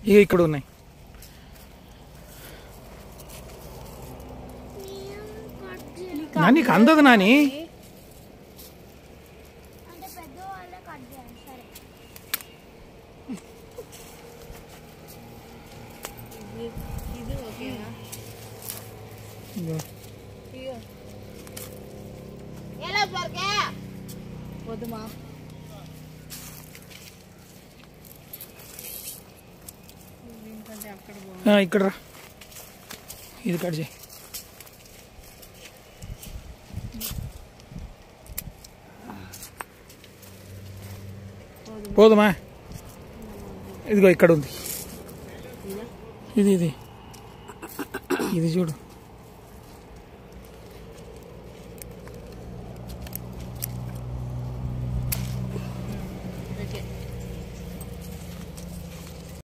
ఇక ఇక్కడ ఉన్నాయి నా నీకు అందదు నాని అంటే పెద్ద వాళ్ళే కట్ చేయాలి సరే ఇది ఓకేనా ఇదిగో. ఇయ్యో వద్దు మా దీనికంటే అక్కడ బాగుంది ఆ, ఇక్కడ రా ఇది కట్ చేయి పోదుమా ఇదిగో ఇక్కడ ఉంది ఇది ఇది ఇది చూడు